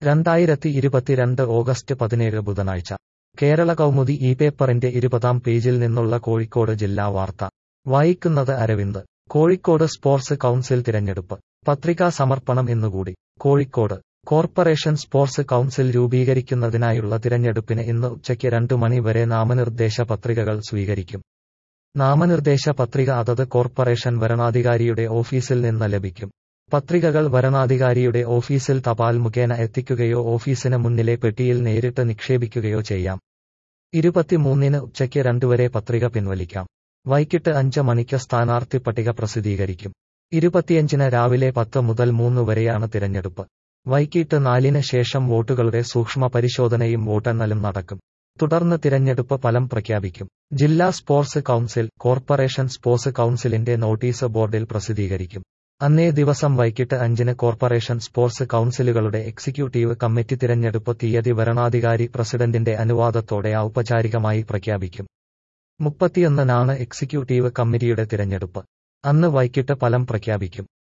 രണ്ടായിരത്തി ഇരുപത്തിരണ്ട് ഓഗസ്റ്റ് പതിനേഴ് ബുധനാഴ്ച കേരള കൗമുദി ഈ പേപ്പറിന്റെ ഇരുപതാം പേജിൽ നിന്നുള്ള കോഴിക്കോട് ജില്ലാ വാർത്ത വായിക്കുന്നത് അരവിന്ദ് കോഴിക്കോട് സ്പോർട്സ് കൗൺസിൽ തിരഞ്ഞെടുപ്പ് പത്രികാ സമർപ്പണം ഇന്നുകൂടി കോഴിക്കോട് കോർപ്പറേഷൻ സ്പോർട്സ് കൗൺസിൽ രൂപീകരിക്കുന്നതിനായുള്ള തിരഞ്ഞെടുപ്പിന് ഇന്ന് ഉച്ചയ്ക്ക് രണ്ടു മണി വരെ നാമനിർദ്ദേശ പത്രികകൾ സ്വീകരിക്കും നാമനിർദ്ദേശ പത്രിക അതത് കോർപ്പറേഷൻ വരണാധികാരിയുടെ ഓഫീസിൽ നിന്ന് ലഭിക്കും പത്രികകൾ വരണാധികാരിയുടെ ഓഫീസിൽ തപാൽ മുഖേന എത്തിക്കുകയോ ഓഫീസിന് മുന്നിലെ പെട്ടിയിൽ നേരിട്ട് നിക്ഷേപിക്കുകയോ ചെയ്യാം ഇരുപത്തിമൂന്നിന് ഉച്ചയ്ക്ക് രണ്ടുവരെ പത്രിക പിൻവലിക്കാം വൈകിട്ട് അഞ്ച് മണിക്ക് സ്ഥാനാർത്ഥി പട്ടിക പ്രസിദ്ധീകരിക്കും ഇരുപത്തിയഞ്ചിന് രാവിലെ പത്ത് മുതൽ മൂന്ന് വരെയാണ് തിരഞ്ഞെടുപ്പ് വൈകിട്ട് നാലിന് ശേഷം വോട്ടുകളുടെ സൂക്ഷ്മ പരിശോധനയും വോട്ടെണ്ണലും നടക്കും തുടർന്ന് തിരഞ്ഞെടുപ്പ് ഫലം പ്രഖ്യാപിക്കും ജില്ലാ സ്പോർട്സ് കൗൺസിൽ കോർപ്പറേഷൻ സ്പോർട്സ് കൗൺസിലിന്റെ നോട്ടീസ് ബോർഡിൽ പ്രസിദ്ധീകരിക്കും അന്നേ ദിവസം വൈകിട്ട് അഞ്ചിന് കോർപ്പറേഷൻ സ്പോർട്സ് കൗൺസിലുകളുടെ എക്സിക്യൂട്ടീവ് കമ്മിറ്റി തിരഞ്ഞെടുപ്പ് തീയതി വരണാധികാരി പ്രസിഡന്റിന്റെ അനുവാദത്തോടെ ഔപചാരികമായി പ്രഖ്യാപിക്കും മുപ്പത്തിയൊന്നിനാണ് എക്സിക്യൂട്ടീവ് കമ്മിറ്റിയുടെ തിരഞ്ഞെടുപ്പ് അന്ന് വൈകിട്ട് ഫലം പ്രഖ്യാപിക്കും